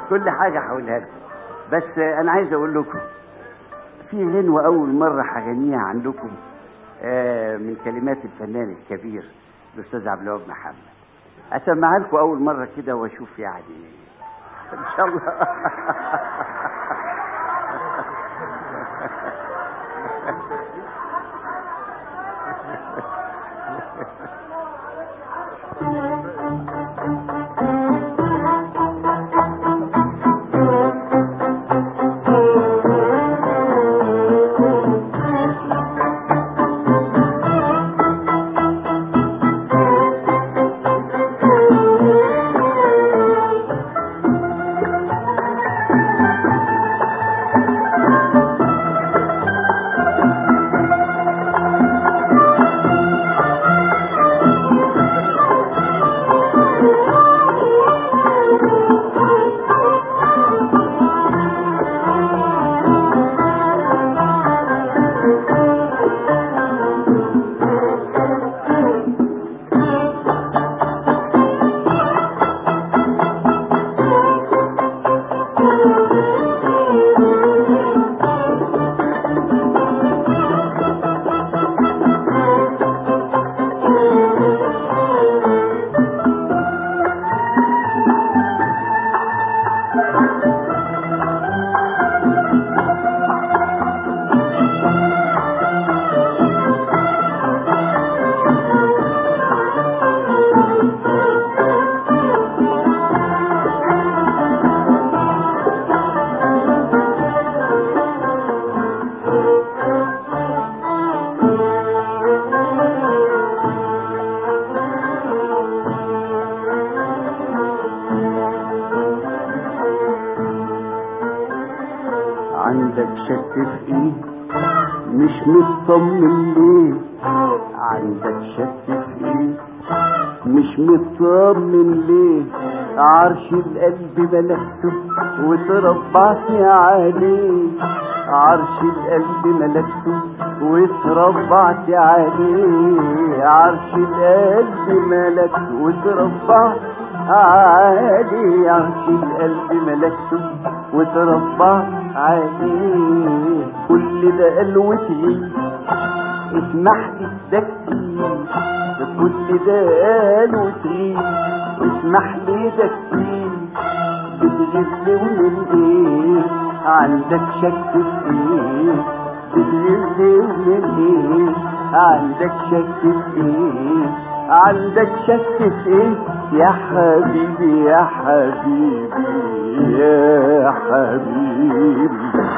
كل حاجة هقولها لكم بس أنا عايز أقول لكم في غنوة أول مرة هغنيها عندكم آه، من كلمات الفنان الكبير الأستاذ عبد الوهاب محمد أسمعها لكم أول مرة كده وأشوف يعني إن شاء الله عندك شك في ايه مش مطمن ليه عندك شك في ايه مش مطمن ليه عرش القلب ملكته وتربعت عليه عرش القلب ملكته وتربعت عليه عرش القلب ملكته وتربعت عليه عرش القلب ملكته وتربعت عليه كل ده قال وتعيش اسمح لي ده كتير كل ده قال وتعيش اسمح لي ده كتير بتغير ومن ايه عندك شك في ايه بتغير ومن ايه عندك شك في ايه عندك شك في ايه يا حبيبي يا حبيبي يا حبيبي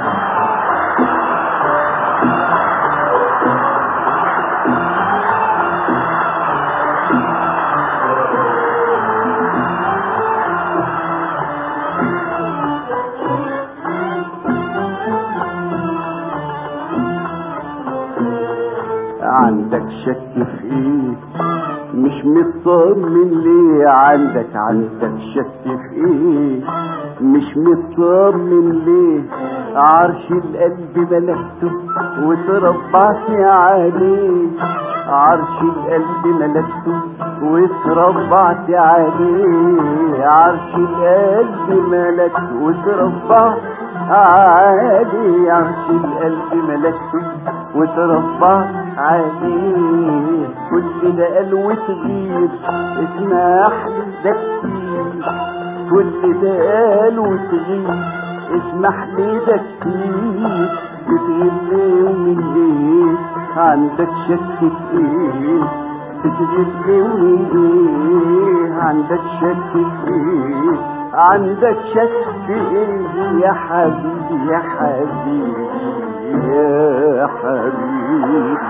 عندك شك في ايه مش مطمن ليه عندك عندك شك في ايه مش مطمن ليه عرش القلب ملكته وتربعت عليه عرش القلب ملكته وتربعت عليه عرش القلب ملكته وتربعت عليه عرش القلب ملكته وتربى عليه كل ده قال وتغير اسمح لي ده كتير كل ده قال وتغير اسمح لي ده كتير بتغير ليه ومن ايه عندك شك في ايه بتغير ليه ومن ايه عندك شك في ايه عندك شك في ايه يا حبيبي يا حبيبي يا حبيبي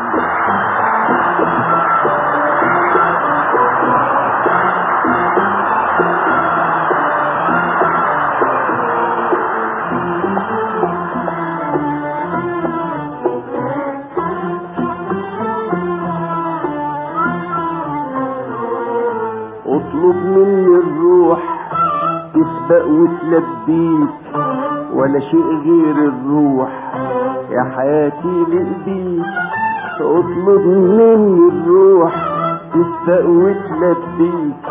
اطلب مني الروح تسبق وتلبيك ولا شيء غير الروح يا حياتي لإيديك اطلب مني الروح تسبق وتلبيك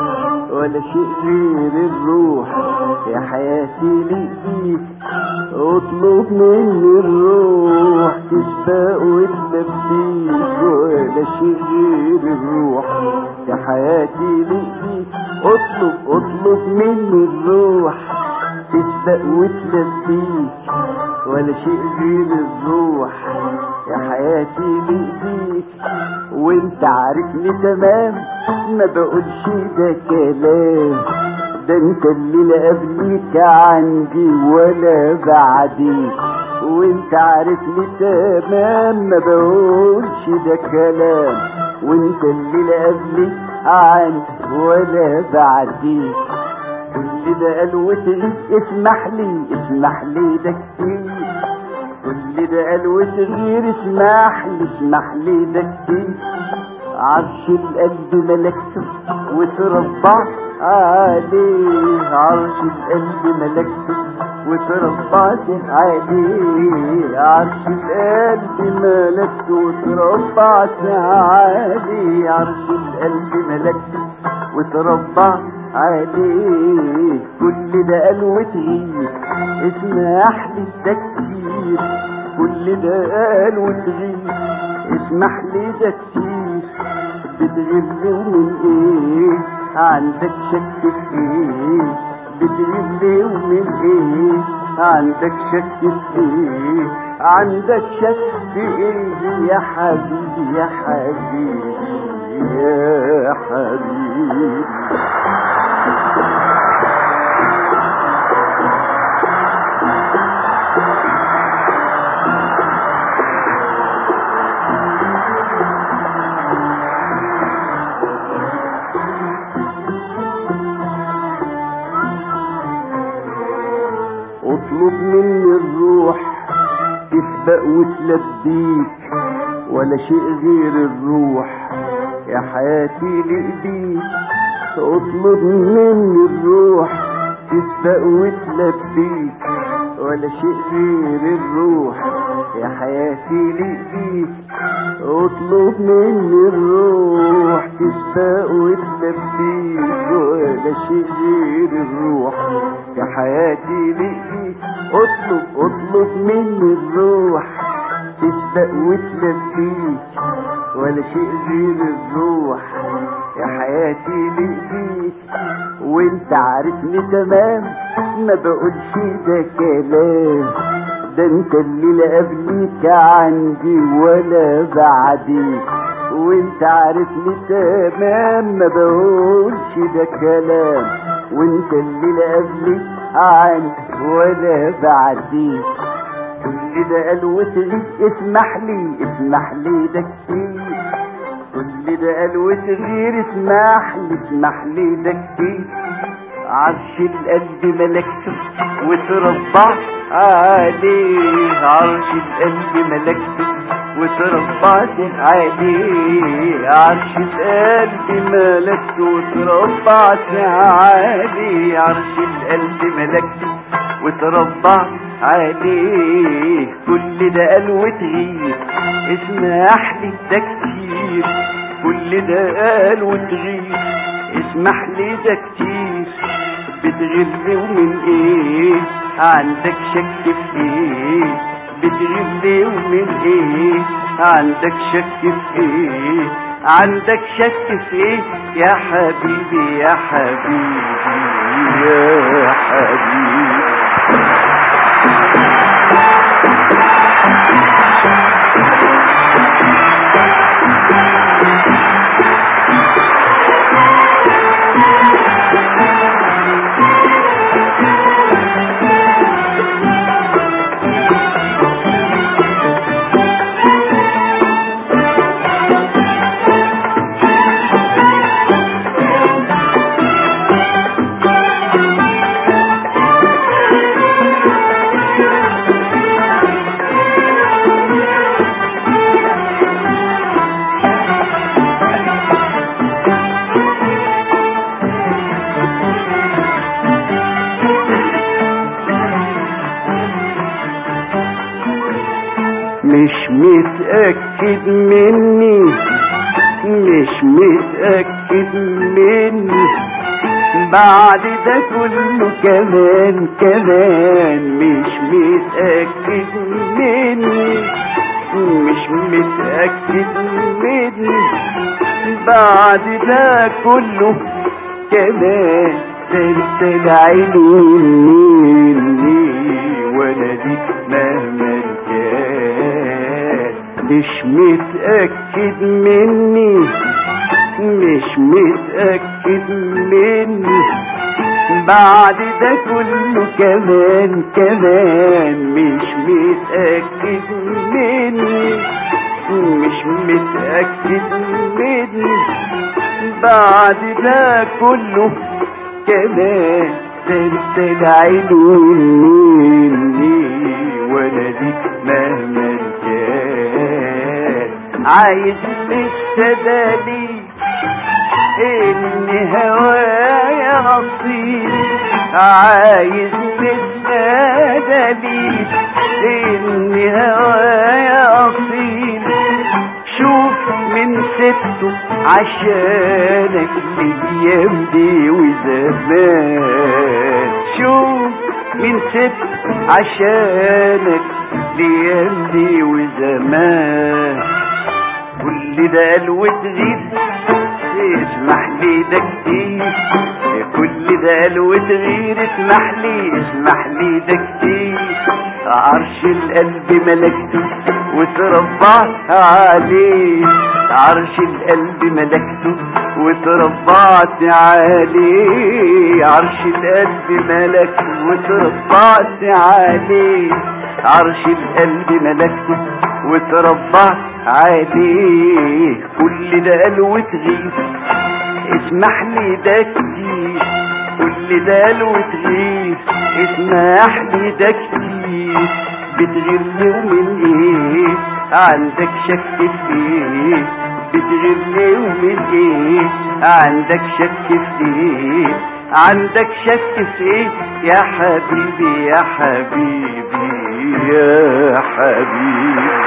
ولا شيء غير الروح يا حياتي ليك اطلب مني الروح تشتاق وتلبيك ولا شيء غير الروح يا حياتي ليك اطلب اطلب مني الروح تشتاق وتلبيك ولا شيء غير الروح يا حياتي بايديك وانت عارفني تمام ما بقولش ده كلام ده انت اللي لا قبليك عندي ولا بعديك وانت عارفني تمام ما بقولش ده كلام وانت اللي لا قبليك عندي ولا بعديك كل ده قلوتي اسمح لي اسمح لي ده كتير كل ده قلوتي غير اسمح لي اسمح لي ده كتير عرش القلب ملكته وتربعت عليه عرش القلب ملكته وتربعت عليه عرش القلب ملكته وتربعت عليه عرش القلب ملكته وتربعت عليه كل ده قال وتغير اسمح لي ده كتير كل ده قال وتغير اسمح لي ده كتير بتغير ومن ايه عندك شك في ايه بتغير ومن ايه عندك شك في ايه عندك شك في ايه يا حبيبي يا حبيبي يا حبيبي اطلب مني الروح تسبق وتلبيك ولا شيء غير الروح يا حياتي لإيديك اطلب مني الروح تسبق وتلبيك ولا شيء غير الروح يا حياتي لإيديك اطلب مني الروح تسبق وتلبيك ولا شيء غير الروح يا حياتي لإيديك اطلب اطلب مني الروح تسبق وتلبيك ولا شيء غير الروح يا حياتي لإيديك وانت عارفني تمام ما بقولش ده كلام ده انت اللي لا قبليك عندي ولا بعديك وانت عارفني تمام ما بقولش ده كلام وانت اللي لا قبليك عندي ولا بعديك كل ده قال وتغيب اسمح لي اسمح لي ده كتير كل ده قال وتغير اسمح لي اسمح لي ده كتير عرش القلب ملكته وتربعت عليه عرش القلب ملكته وتربعت عليه عرش القلب ملكته وتربعت عليه عرش القلب ملكته وتربعت عليه كل ده قال وتغير اسمح لي ده كتير كل ده قال وتغير اسمح لي ده كتير بتغير ومن ايه عندك شك في ايه بتغير ومن ايه عندك شك في ايه عندك شك في ايه يا حبيبي يا حبيبي يا حبيبي مش متأكد مني مش متأكد مني بعد ده كله كمان كمان مش متأكد مني مش متأكد مني بعد ده كله كمان تلتل عيني مني وانا دي مهما كان مش متأكد مني مش متأكد مني بعد ده كله كمان كمان مش متأكد مني مش متأكد مني بعد ده كله كمان تلتل عيني مني وانا دي مهما كان عايز لسه دليل ان هوايا نصيب عايز لسه دليل ان هوايا اصيل شوف من سبته عشانك الايام دي وزمان شوف من سبته عشانك الايام دي وزمان كل ده قلوة غير اسمح لي ده كتير كل ده قلوة غير اسمح لي اسمح لي ده كتير عرش القلب ملكته وتربعت عليه عرش القلب ملكته وتربعت عليه عرش القلب ملكته وتربعت عليه عرش القلب ملكته وتربعت عليه كل ده قلوة غير اسمح لي ده كتير كل ده قلوة غير اسمح لي ده كتير بتغير لي ومن ايه عندك شك في ايه بتغير لي ومن ايه عندك شك في ايه عندك شك في ايه يا حبيبي يا حبيبي يا حبيبي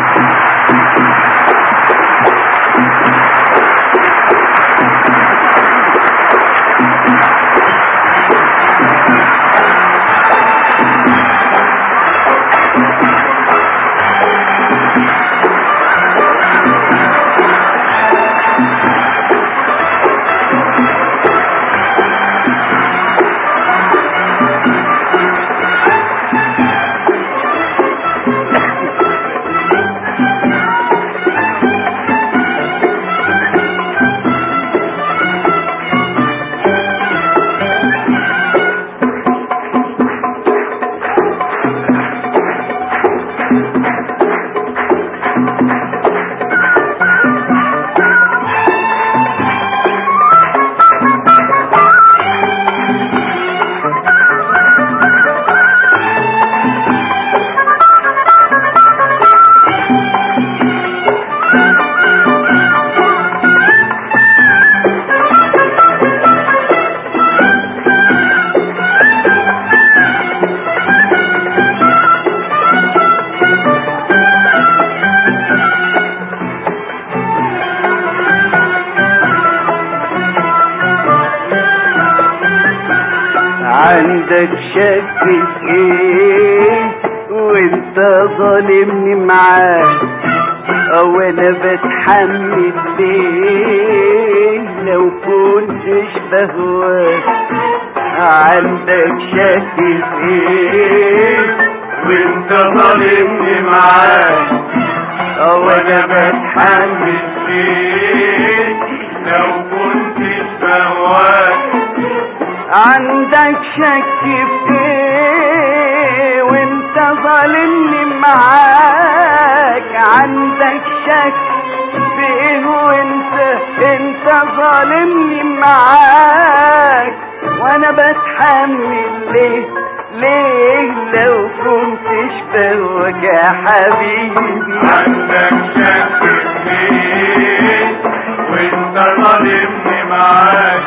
عندك شك في ايه وانت ظالمني معاك او انا بتحمل ليه لو كنتش بهواك عندك شك في ايه وانت ظالمني معاك او انا بتحمل ليه لو كنتش بهواك عندك شك في ايه وانت ظالمني معاك عندك شك في ايه وانت انت ظالمني معاك وانا بتحمل ليه ليه لو كنتش بهواك يا حبيبي عندك شك فيه وانت ظالمني معاك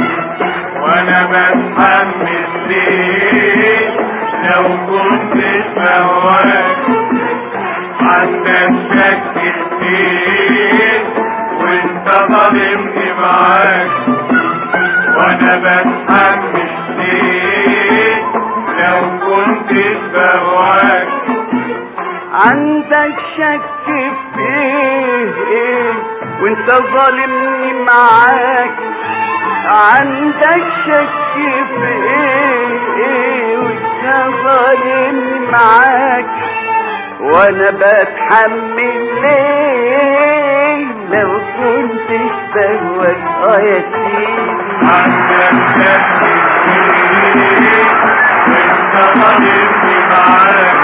وانا بتحمل ليه لو كنت بهواك عندك شك فيه وانت ظالمني معاك وانا بتحمل ليه لو كنت بهواك عندك شك في ايه وانت ظالمني معاك عندك شك في ايه وانت ظالمني معاك وانا بتحمل ليه لو كنتش بهواك اه يا سيدي عندك شك فيه وانت ظالمني معاك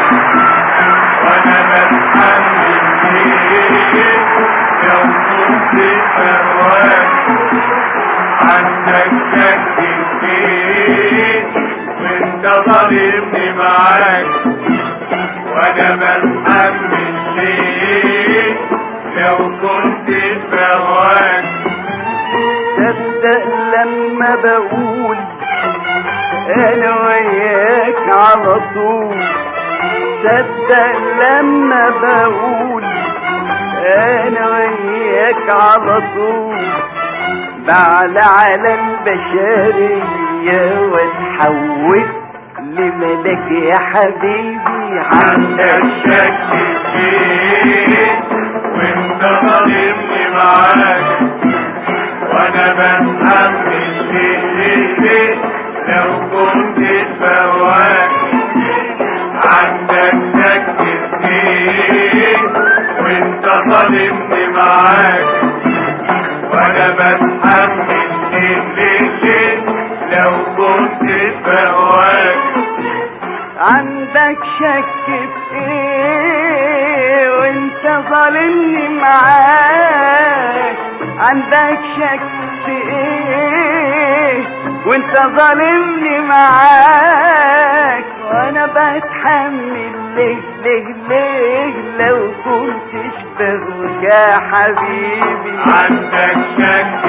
وانا بتحمل ليه لو كنت بهواك عندك شك فيه وانت ظالمني معاك وانا بتحمل ليه لو كنت بهواك تصدق لما بقول انا وياك على طول تصدق لما بقول انا وياك على طول بعلى على البشرية واتحول لملك يا حبيبي عندك عندك شك فيه وانت ظالمني معاك وانا بتحمل ليه ليه ليه لو كنت بهواك عندك شك فيه وانت ظالمني معاك وانا بتحمل ليه ليه ليه لو كنت بهواك عندك شك في ايه وانت ظالمني معاك عندك شك في ايه وانت ظالمني معاك وانا بتحمل ليه ليه ليه لو كنتش بهواك يا حبيبي عندك شك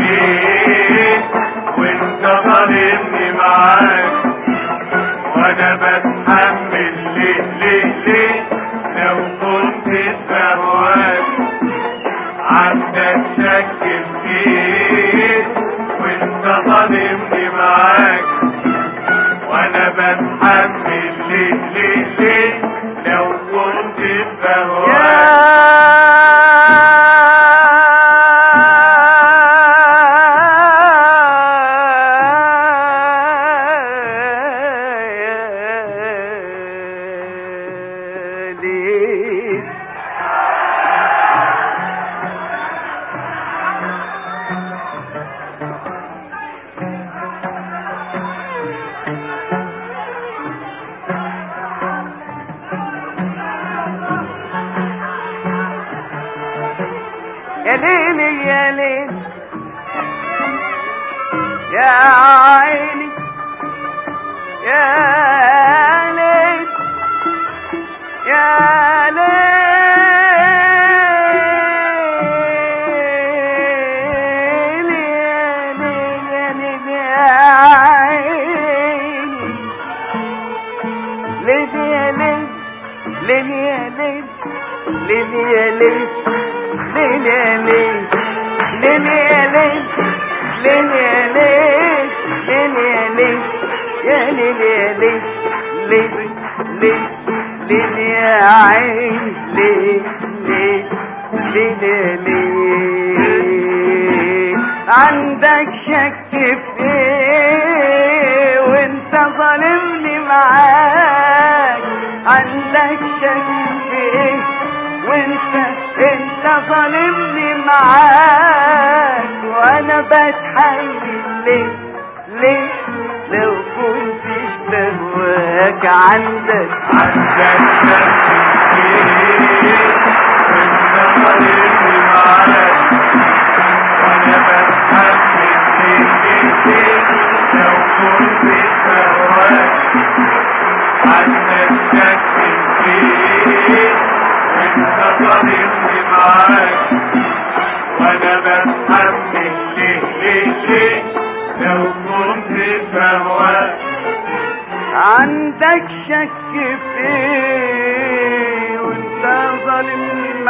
فيه وانت ظالمني معاك وانا بتحمل ليه ليه ليه لو كنت بهواك عندك شك فيه وانت ظالمني معاك وانا بتحمل ليه ليه ليه لو كنت بهواك يا ليل يا ليل يا عيني يا ليل يا ليل يا ليل يا ليل يا عيني ليل يا ليل ليل يا ليل ليل يا ليل ليل يا ليل ليل يا ليل ليل يا ليل ليل يا ليل يا ليل يا ليل ليل ليل ليل يا عين ليل ليل ليل يا ليل عندك شك في ايه وانت ظالمني معاك عندك شك في ايه وانت انت ظالمني معاك وانا بتحمل ليه ليه لو كنتش بهواك عندك عندك شك فيه وانت ظالمني معاك وانا بتحمل ليه ليه ليه لو كنت بهواك عندك شك فيه وانت ظالمني معاك وانا بتحمل ليه ليه ليه لو كنت بهواك عندك شك في ايه وانت ظالمني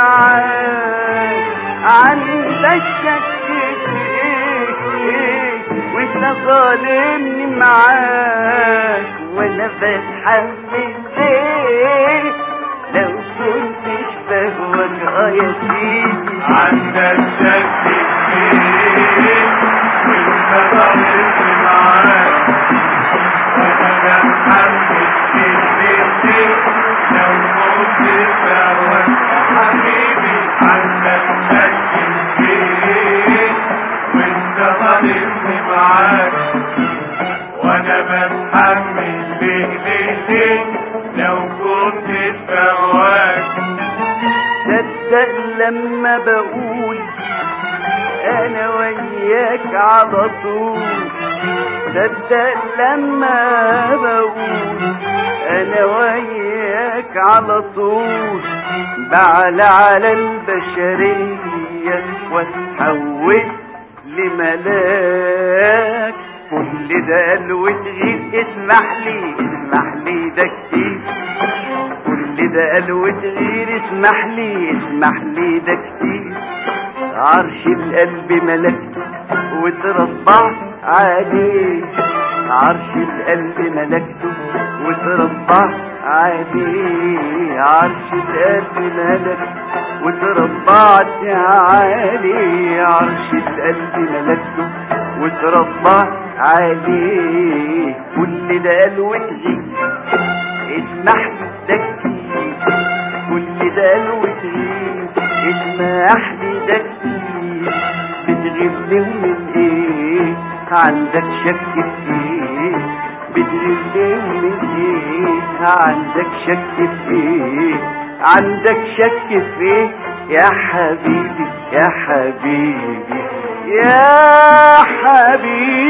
معاك عندك شك في ايه إيه وانت ظالمني معاك وانا بتحمل ليه لو كنتش بهواك اه يا سيدي عندك شك كتير وانت ضلت معاك وانا بتحمل كتير لو كنت سواك حبيبي عندك شك كتير وانت ضلت معاك وانا بتحمل ليه ليه ليه لو كنت سواك صدق لما بقول انا وياك على طول صدق لما بقول انا وياك على طول بعلى على البشرية واتحول لملاك كل ده قال وتغير اسمح لي اسمح لي ده كتير كل ده قال وتغير اسمح لي اسمح لي ده كتير عرش القلب ملكته وتربع عليه عرش القلب ملكته وتربع عليه عرش القلب ملكته وتربعت عليه عرش القلب ملكته وتربع عليه كل ده قال وتغير اسمح ده كتير كل ده قال وتغيب اسمح لي ده كتير بتغيب ليه من ايه عندك شك في ايه بتغيب ليه من ايه عندك شك في ايه عندك شك في ايه يا حبيبي يا حبيبي يا حبيبي